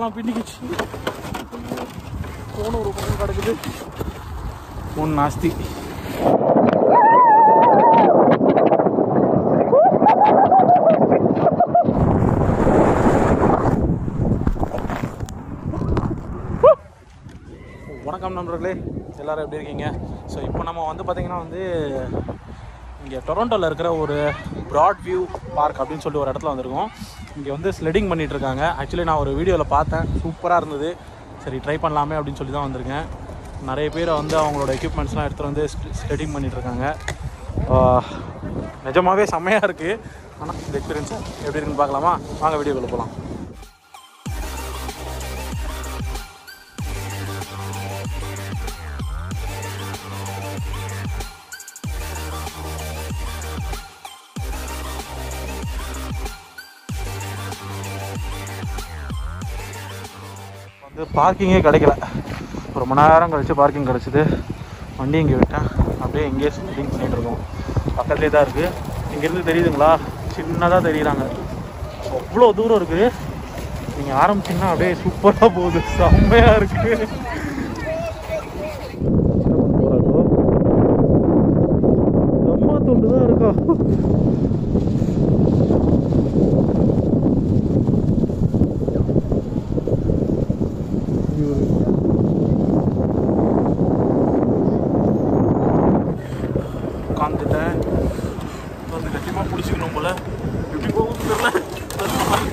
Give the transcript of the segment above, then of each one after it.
காலெல்லாம் பின்னிக்கிச்சு போன ஒரு பக்கம் கிடக்குது ஒன்று நாஸ்தி வணக்கம் நண்பர்களே எல்லாரும் எப்படி இருக்கீங்க ஸோ இப்போ நம்ம வந்து பார்த்திங்கன்னா வந்து இங்கே டொரண்டோவில் இருக்கிற ஒரு ப்ராட் வியூ பார்க் அப்படின்னு சொல்லிட்டு ஒரு இடத்துல வந்திருக்கோம் இங்கே வந்து ஸ்லெடிங் பண்ணிட்டு இருக்காங்க ஆக்சுவலி நான் ஒரு வீடியோவில் பார்த்தேன் சூப்பராக இருந்தது சரி ட்ரை பண்ணலாமே அப்படின்னு சொல்லி தான் வந்திருக்கேன் நிறைய பேர் வந்து அவங்களோட எக்யூப்மெண்ட்ஸ்லாம் எடுத்துகிட்டு வந்து ஸ்லெடிங் பண்ணிட்டு இருக்காங்க ஆஹ், நிஜமாவே செம்மையாக இருக்குது ஆனால் இந்த எக்ஸ்பீரியன்ஸ் எப்படி இருக்குன்னு பார்க்கலாமா வாங்க வீடியோக்குள்ளே போகலாம் வந்து பார்க்கிங்கே கிடைக்கல ஒரு மணி நேரம் கழிச்சு பார்க்கிங் கிடச்சிது வண்டி இங்கே விட்டேன் அப்படியே இங்கேயே ஸ்லீடிங் பண்ணிட்டு இருக்கோம் பக்கத்துலேயே தான் இருக்குது இங்கேருந்து தெரியுதுங்களா சின்னதாக தெரியுறாங்க அவ்வளோ தூரம் இருக்குது நீங்கள் ஆரம்பிச்சிங்கன்னா அப்படியே சூப்பராக போகுது செம்மையாக இருக்குது ரொம்ப துண்டு தான் இருக்கா உட்காந்துட்டேன் வந்து கட்டியமாக பிடிச்சிக்கணும் போல எப்படி போகும் தெரியல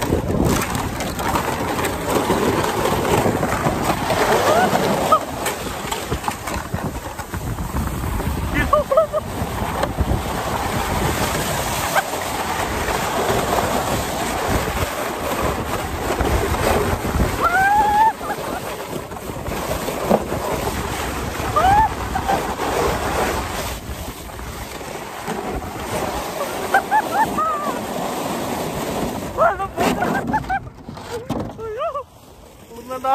விழுந்தேன்டா.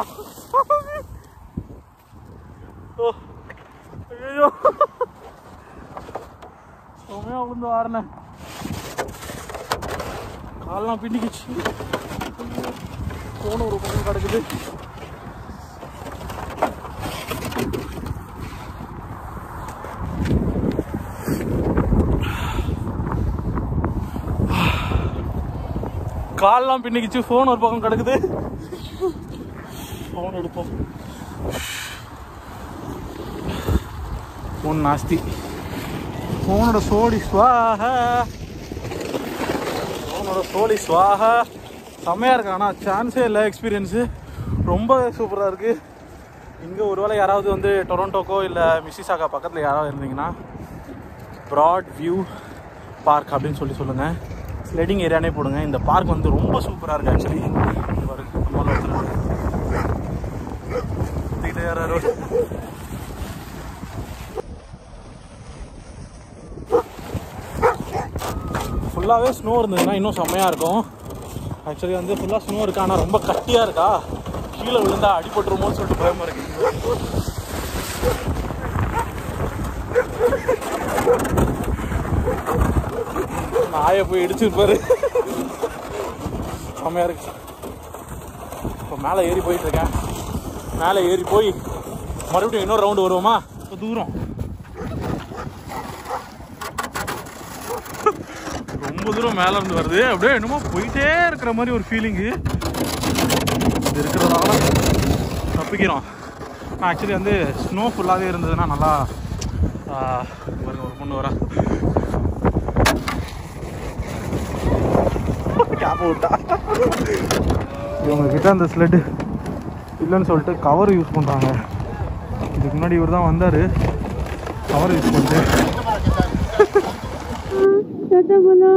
ஓ, ஐயையோ. செமையா விழுந்து வாரினேன் காலெல்லாம் பின்னிக்கிச்சு போன ஒரு பக்கம் கிடக்குது காலெல்லாம் பின்னிக்கிச்சு ஃபோன் ஒரு பக்கம் கிடக்குது ஃபோன் எடுப்போம் ஃபோன் நாஸ்தி ஃபோனோட சோடி ஸ்வாஹ ஃபோனோட சோடி ஸ்வாஹ செம்மையாக இருக்கு ஆனால் சான்ஸே இல்லை எக்ஸ்பீரியன்ஸு ரொம்ப சூப்பராக இருக்குது இங்கே ஒருவேளை யாராவது வந்து டொரண்டோக்கோ இல்லை மிஸ்ஸிசாகா பக்கத்தில் யாராவது இருந்தீங்கன்னா ப்ராட் வியூ பார்க் அப்படின்னு சொல்லி சொல்லுங்கள் ஸ்லெடிங் ஏரியானே போடுங்க இந்த பார்க் வந்து ரொம்ப சூப்பராக இருக்குது ஆக்சுவலி யாரோ ஃபுல்லாகவே ஸ்னோ இருந்ததுன்னா இன்னும் செம்மையாக இருக்கும் ஆக்சுவலி வந்து ஃபுல்லாக ஸ்னோ இருக்கா ஆனால் ரொம்ப கட்டியாக இருக்கா கீழே விழுந்தா அடிபட்டுருமோன்னு சொல்லிட்டு பயமாக இருக்கு நாயை போய் இடிச்சிருப்பாரு செம்மையாக இருக்கு இப்போ மேலே ஏறி போயிட்டு இருக்கேன் மேலே ஏறி போய் மறுபடியும் இன்னொரு ரவுண்டு வருவோமா இப்போ தூரம் ரொம்ப தூரம் மேலே இருந்து வருது அப்படியே என்னமோ போயிட்டே இருக்கிற மாதிரி ஒரு ஃபீலிங்கு இது இருக்கிறதுனால தப்பிக்கிறோம் நான் ஆக்சுவலி வந்து ஸ்னோ ஃபுல்லாகவே இருந்ததுன்னா நல்லா ஆ, பாருங்க ஒரு பொண்ணு வரா கேப் விட்டா இவங்க கிட்ட அந்த ஸ்லெட்டு இல்லைன்னு சொல்லிட்டு கவர் யூஸ் பண்ணுறாங்க இதுக்கு முன்னாடி இவர் தான் வந்தார் கவர் யூஸ் பண்ணிட்டு टाटा बोलो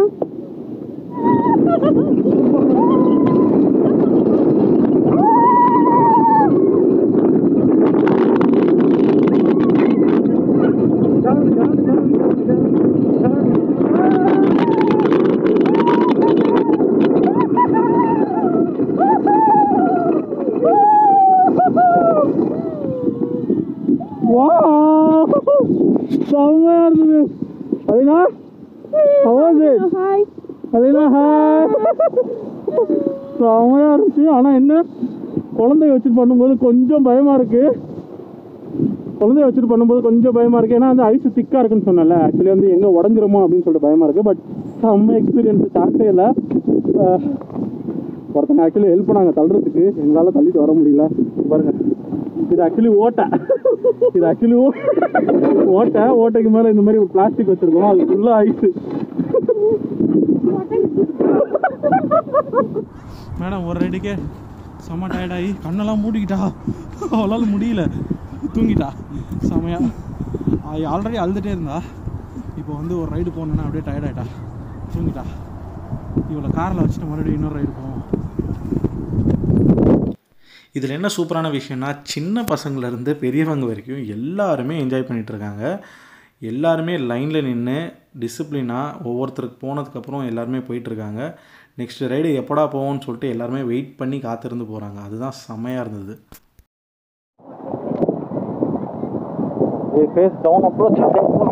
செம்மையா இருந்தது அதுனா How was it? हाय அதுனா ஹாய் செம்மையா இருந்துச்சு ஆனால் என்ன குழந்தைய வச்சுட்டு பண்ணும்போது கொஞ்சம் பயமாக இருக்குது குழந்தைய வச்சுட்டு பண்ணும்போது கொஞ்சம் பயமாக இருக்குது ஏன்னா அந்த ஐஸ் திக்காக இருக்குன்னு சொன்னேன்ல ஆக்சுவலி வந்து எங்கே உடஞ்சிருமோ அப்படின்னு சொல்லிட்டு பயமாக இருக்குது பட் செம்ம எக்ஸ்பீரியன்ஸ் சான்ஸே இல்லை அஹ், ஒருத்தங்க ஆக்சுவலி ஹெல்ப் பண்ணாங்க தள்ளுறதுக்கு எங்களால் தள்ளிட்டு வர முடியல பாருங்க இது ஆக்சுவலி ஓட்டை இது ஆக்சுவலி ஓட்டை ஓட்டைக்கு மேலே இந்த மாதிரி ஒரு பிளாஸ்டிக் வச்சுருக்கோம் அது ஃபுல்லாக ஐஸு மேடம் ஒரு ரைடுக்கே செம்ம டயர்டாகி கண்ணெல்லாம் மூடிக்கிட்டா அவளால் முடியல தூங்கிட்டா செமையா ஆல்ரெடி அழுதுகிட்டே இருந்தா இப்போ வந்து ஒரு ரைடு போனோன்னா அப்படியே டயர்டாயிட்டா தூங்கிட்டா இவ்வளோ காரில் வச்சுட்டு மறுபடியும் இன்னொரு ரைடு போவோம் இதில் என்ன சூப்பரான விஷயம்னா சின்ன பசங்கள்லேருந்து பெரியவங்க வரைக்கும் எல்லாருமே என்ஜாய் பண்ணிட்டு இருக்காங்க எல்லாருமே லைனில் நின்று டிசிப்ளினாக ஒவ்வொருத்தருக்கு போனதுக்கப்புறம் எல்லாருமே போயிட்டுருக்காங்க நெக்ஸ்ட் ரைடு எப்படா போவோம்னு சொல்லிட்டு எல்லாருமே வெயிட் பண்ணி காத்திருந்து போகிறாங்க அதுதான் செம்மையாக இருந்தது ஃபேஸ் டவுன் அப்ரோச்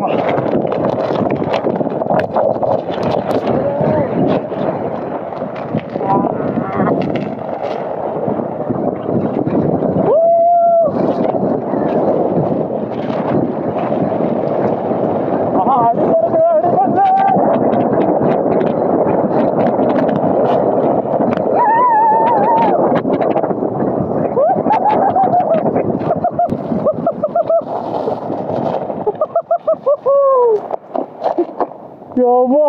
யோபோ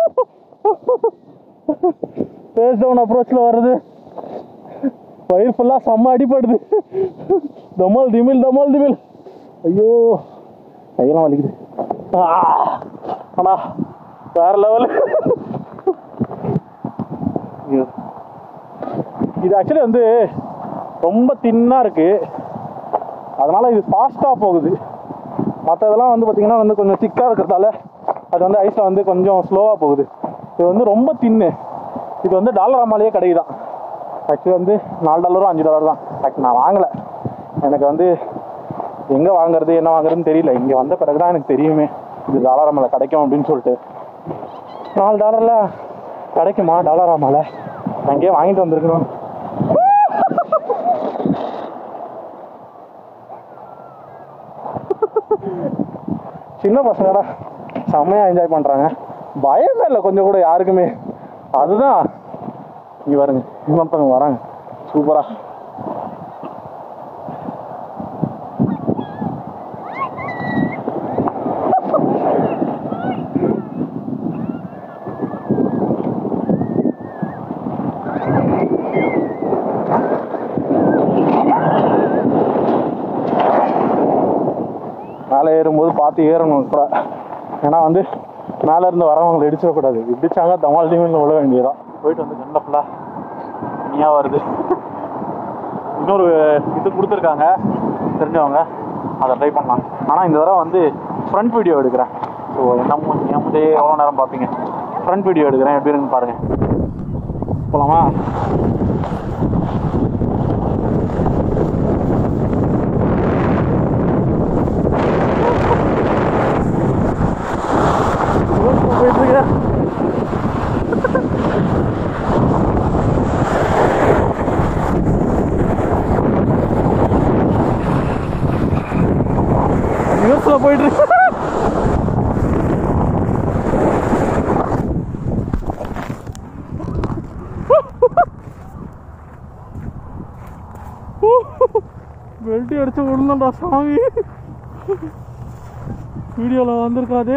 ஃபேஸ் டவுன் அப்ரோச்சில் வர்றது வயிறு ஃபுல்லாக செம்ம அடிப்படுது தமால் திமில் தமால் திமில் ஐயோ கையெல்லாம் வலிக்குது ஆ, அண்ணா வேற லெவல் இது ஆக்சுவலி வந்து ரொம்ப தின்னாக இருக்கு அதனால இது ஃபாஸ்ட்டாக போகுது மற்றதெல்லாம் வந்து பார்த்தீங்கன்னா வந்து கொஞ்சம் திக்காக இருக்கிறதால அது வந்து ஐஸில் வந்து கொஞ்சம் ஸ்லோவாக போகுது இது வந்து ரொம்ப தின்னு இது வந்து டாலர் அம்மாலேயே கிடைக்குதான் ஆக்சுவலி வந்து நாலு டாலரும் அஞ்சு டாலர் தான் ஆக்சுவலி நான் வாங்கலை எனக்கு வந்து எங்கே வாங்குறது என்ன வாங்குறதுன்னு தெரியல இங்கே வந்த பிறகு தான் எனக்கு தெரியுமே இது டாலர் அம்மால கிடைக்கும் அப்படின்னு சொல்லிட்டு நாலு டாலரில் கிடைக்குமா டாலர் அம்மால அங்கேயே வாங்கிட்டு வந்திருக்கணும் சின்ன பசங்கடா செம்மையாக என்ஜாய் பண்ணுறாங்க பயமே இல்லை கொஞ்சம் கூட யாருக்குமே அதுதான் இங்கே பாருங்க இன்னொருத்தவங்க வராங்க சூப்பரா மேலே ஏறும்போது பார்த்து ஏறணும் கூட ஏன்னா வந்து மேலே இருந்து வரவங்களை இடிச்சிடக்கூடாது இடிச்சாங்க தமால் டீமில் விழ வேண்டியதான் போயிட்டு வந்து கண்ணில் ஃபுல்லாக தனியாக வருது இன்னொரு இது கொடுத்துருக்காங்க தெரிஞ்சவங்க அதை ட்ரை பண்ணலாம் ஆனால் இந்த தடவை வந்து ஃப்ரண்ட் வீடியோ எடுக்கிறேன் ஸோ நம்ம நம்மதே எவ்வளோ நேரம் பார்ப்பீங்க ஃப்ரண்ட் வீடியோ எடுக்கிறேன் எப்படி இருக்குன்னு பாருங்கள் போகலாமா போயிட்டு இருக்கேன் ரிவர்ஸில் போயிட்டு இருக்கு பெல்ட்டி அடிச்சு விழுந்தா சாமி வீடியோவில் வந்திருக்காதே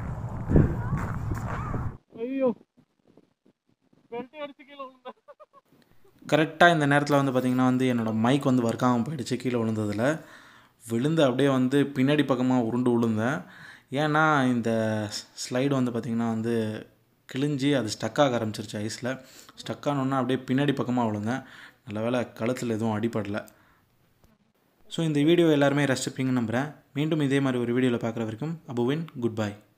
ஐயோ பெல்ட்டி அடிச்சு கீழே விழுந்தேன் கரெக்டாக இந்த நேரத்தில் வந்து பார்த்திங்கன்னா வந்து என்னோடய மைக் வந்து ஒர்க் ஆகாமல் போயிடுச்சு கீழே விழுந்ததில் விழுந்து அப்படியே வந்து பின்னாடி பக்கமாக உருண்டு விழுந்தேன் ஏன்னா இந்த ஸ்லைடு வந்து பார்த்திங்கன்னா வந்து கிழிஞ்சி அது ஸ்டக் ஆக ஆரம்பிச்சிருச்சு ஐஸில் ஸ்டக் ஆனோன்னா அப்படியே பின்னாடி பக்கமாக விழுந்தேன் நல்ல வேளை கழுத்தில் எதுவும் அடிபடல ஸோ இந்த வீடியோ எல்லாருமே ரசிச்சிருப்பீங்கன்னு நம்புகிறேன் மீண்டும் இதே மாதிரி ஒரு வீடியோவில் பார்க்குற வரைக்கும் அபுவின் குட் பை